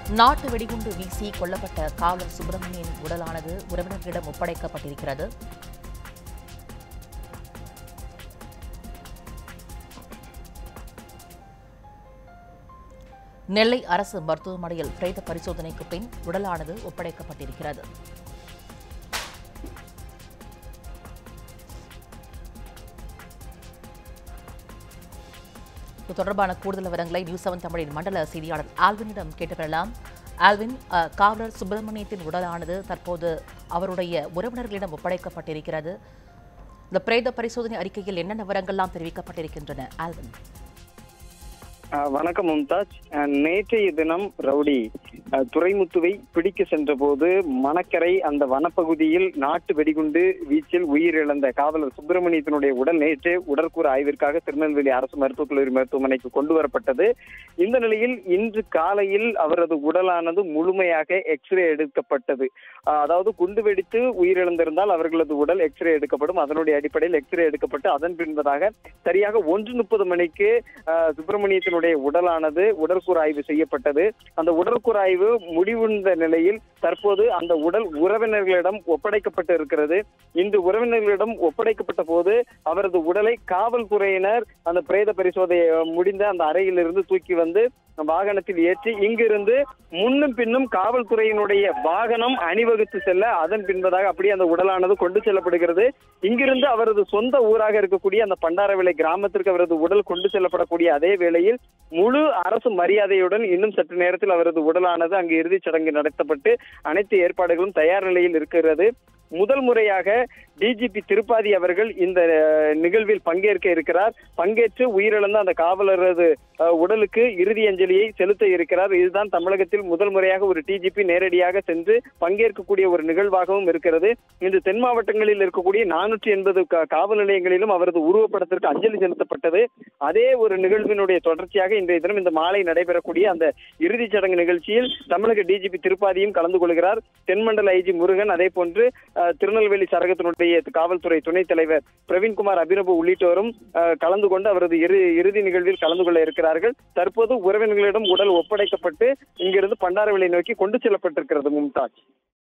நாட்டு வெடிகுண்டு வீசி கொல்லப்பட்ட காவலர் சுப்பிரமணியன் உடலானது உறவினர்களிடம் ஒப்படைக்கப்பட்டிருக்கிறது நெல்லை அரசு மருத்துவமனையில் பிரேத பரிசோதனைக்கு பின் உடலானது ஒப்படைக்கப்பட்டிருக்கிறது இது தொடர்பான கூடுதல் விவரங்களை நியூஸ் செவன் தமிழின் மண்டல செய்தியாளர் ஆல்வினிடம் கேட்டு பெறலாம் ஆல்வின் அஹ், காவலர் சுப்பிரமணியத்தின் உடலானது தற்போது அவருடைய உறவினர்களிடம் ஒப்படைக்கப்பட்டிருக்கிறது இந்த பிரேத பரிசோதனை அறிக்கையில் என்னென்ன விவரங்கள்லாம் தெரிவிக்கப்பட்டிருக்கின்றன ஆல்வின் அஹ் வணக்கம் மும்தாஜ் அஹ் நேற்றைய தினம் ரவுடி அஹ் துரைமுத்துவை பிடிக்க சென்றபோது மணக்கரை அந்த வனப்பகுதியில் நாட்டு வெடிகுண்டு வீச்சில் உயிரிழந்த காவலர் சுப்பிரமணியத்தினுடைய உடல் நேற்று உடற்கூறு ஆய்விற்காக திருநெல்வேலி அரசு மருத்துவக் கல்லூரி மருத்துவமனைக்கு கொண்டு வரப்பட்டது இந்த நிலையில் இன்று காலையில் அவரது உடலானது முழுமையாக எக்ஸ்ரே எடுக்கப்பட்டது அஹ் அதாவது குண்டு வெடித்து உயிரிழந்திருந்தால் அவர்களது உடல் எக்ஸ்ரே எடுக்கப்படும் அதனுடைய அடிப்படையில் எக்ஸ்ரே எடுக்கப்பட்டு அதன் பின்பதாக சரியாக ஒன்று முப்பது மணிக்கு அஹ், சுப்பிரமணியத்தினுடைய உடலானது உடற்கூறு ஆய்வு செய்யப்பட்டது அந்த உடற்கூறு ஆய்வு முடிவுந்த நிலையில் தற்போது அந்த உடல் உறவினர்களிடம் ஒப்படைக்கப்பட்டு இருக்கிறது இன்று உறவினர்களிடம் ஒப்படைக்கப்பட்ட போது அவரது உடலை காவல்துறையினர் அந்த பிரேத பரிசோதனை முடிந்த அந்த அறையிலிருந்து தூக்கி வந்து வாகனத்தில் ஏற்றி இங்கிருந்து முன்னும் பின்னும் காவல்துறையினுடைய வாகனம் அணிவகுத்து செல்ல அதன் பின்பதாக அப்படியே அந்த உடலானது கொண்டு செல்லப்படுகிறது இங்கிருந்து அவரது சொந்த ஊராக இருக்கக்கூடிய அந்த பண்டாரவிளை கிராமத்திற்கு அவரது உடல் கொண்டு செல்லப்படக்கூடிய அதே வேளையில் முழு அரசு மரியாதையுடன் இன்னும் சற்று நேரத்தில் அவரது உடலானது அங்கு இறுதிச் சடங்கு நடத்தப்பட்டு அனைத்து ஏற்பாடுகளும் தயார் நிலையில் இருக்கிறது முதல் முறையாக டிஜிபி திருப்பாதி அவர்கள் இந்த அஹ், நிகழ்வில் பங்கேற்க இருக்கிறார் பங்கேற்று உயிரிழந்த அந்த காவலரது அஹ், உடலுக்கு இறுதி அஞ்சலியை செலுத்த இருக்கிறார் இதுதான் தமிழகத்தில் முதல் முறையாக ஒரு டிஜிபி நேரடியாக சென்று பங்கேற்கக்கூடிய ஒரு நிகழ்வாகவும் இருக்கிறது இன்று தென் மாவட்டங்களில் இருக்கக்கூடிய நானூற்றி எண்பது காவல் நிலையங்களிலும் அவரது உருவப்படத்திற்கு அஞ்சலி செலுத்தப்பட்டது அதே ஒரு நிகழ்வினுடைய தொடர்ச்சியாக இன்றைய தினம் இந்த மாலை நடைபெறக்கூடிய அந்த இறுதிச் சடங்கு நிகழ்ச்சியில் தமிழக டிஜிபி திருப்பாதியும் கலந்து கொள்கிறார் தென்மண்டல ஐஜி முருகன் அதே போன்று அஹ், திருநெல்வேலி சரகத்தினுடைய காவல்துறை துணைத் தலைவர் பிரவீன்குமார் அபினவு உள்ளிட்டோரும் அஹ், கலந்து கொண்டு அவரது இறு இறுதி நிகழ்வில் கலந்து கொள்ள இருக்கிறார்கள் தற்போது உறவினர்களிடம் உடல் ஒப்படைக்கப்பட்டு இங்கிருந்து பண்டாரவிளை நோக்கி கொண்டு செல்லப்பட்டிருக்கிறது மும்தாஜ்